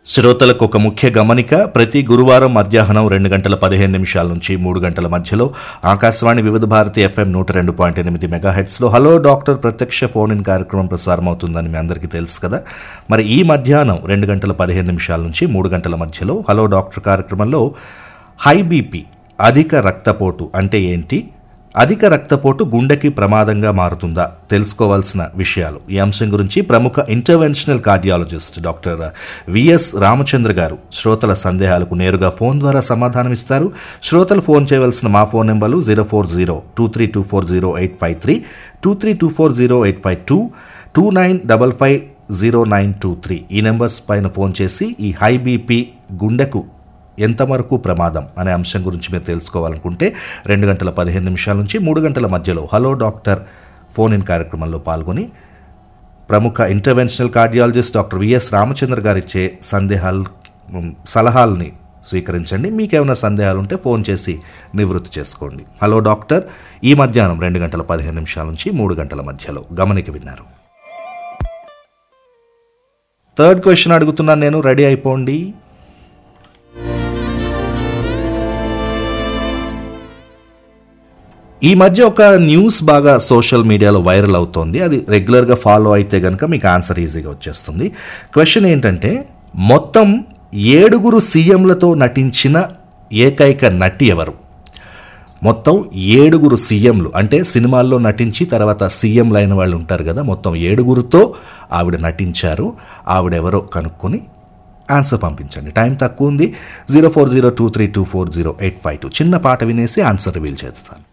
శ్రోతలకు ఒక ముఖ్య గమనిక ప్రతి గురువారం మధ్యాహ్నం రెండు గంటల పదిహేను నిమిషాల నుంచి మూడు గంటల మధ్యలో ఆకాశవాణి వివిధ భారతి ఎఫ్ఎం నూట రెండు పాయింట్ ఎనిమిది మెగాహెట్స్లో హలో డాక్టర్ ప్రత్యక్ష ఫోన్ ఇన్ కార్యక్రమం ప్రసారం అవుతుందని మీ అందరికీ తెలుసు కదా మరి ఈ మధ్యాహ్నం రెండు గంటల పదిహేను నిమిషాల నుంచి మూడు గంటల మధ్యలో హలో డాక్టర్ కార్యక్రమంలో హై బీపీ అధిక రక్తపోటు అంటే ఏంటి అధిక రక్తపోటు గుండెకి ప్రమాదంగా మారుతుందా తెలుసుకోవాల్సిన విషయాలు ఈ అంశం గురించి ప్రముఖ interventional cardiologist doctor VS Ramachandra garu శ్రోతల సందేహాలకు నేరుగా ఫోన్ ద్వారా సమాధానం ఇస్తారు శ్రోతలు ఫోన్ చేయవలసిన మా ఫోన్ నెంబర్లు zero four zero two three two four zero eight five three two three two four zero eight five two two nine double five zero nine two three ఈ నెంబర్స్ పైన phone చేసి ఈ high BP గుండెకు ఎంతవరకు ప్రమాదం అనే అంశం గురించి మీరు తెలుసుకోవాలనుకుంటే రెండు గంటల పదిహేను నిమిషాల నుంచి మూడు గంటల మధ్యలో హలో డాక్టర్ ఫోన్ ఇన్ కార్యక్రమంలో పాల్గొని ప్రముఖ interventional cardiologist doctor VS Ramachandra garu ఇచ్చే సందేహాలు ఉమ్, సలహాలని స్వీకరించండి మీకేమైనా సందేహాలు ఉంటే ఫోన్ చేసి నివృత్తి చేసుకోండి హలో డాక్టర్ ఈ మధ్యాహ్నం రెండు గంటల పదిహేను నిమిషాల నుంచి మూడు గంటల మధ్యలో గమనిక విన్నారు థర్డ్ క్వశ్చన్ అడుగుతున్నాను నేను రెడీ అయిపోండి ఈ మధ్య ఒక న్యూస్ బాగా సోషల్ మీడియాలో వైరల్ అవుతోంది అది రెగ్యులర్గా ఫాలో అయితే కనుక మీకు ఆన్సర్ ఈజీగా వచ్చేస్తుంది క్వశ్చన్ ఏంటంటే మొత్తం ఏడుగురు సీఎంలతో నటించిన ఏకైక నటి ఎవరు మొత్తం ఏడుగురు సీఎంలు అంటే సినిమాల్లో నటించి తర్వాత సీఎంలు అయిన వాళ్ళు ఉంటారు కదా మొత్తం ఏడుగురుతో ఆవిడ నటించారు ఆవిడెవరో కనుక్కొని ఆన్సర్ పంపించండి టైం తక్కువ ఉంది zero four zero two three two four zero eight five two చిన్న పాట వినేసి ఆన్సర్ రివీల్ చేస్తాను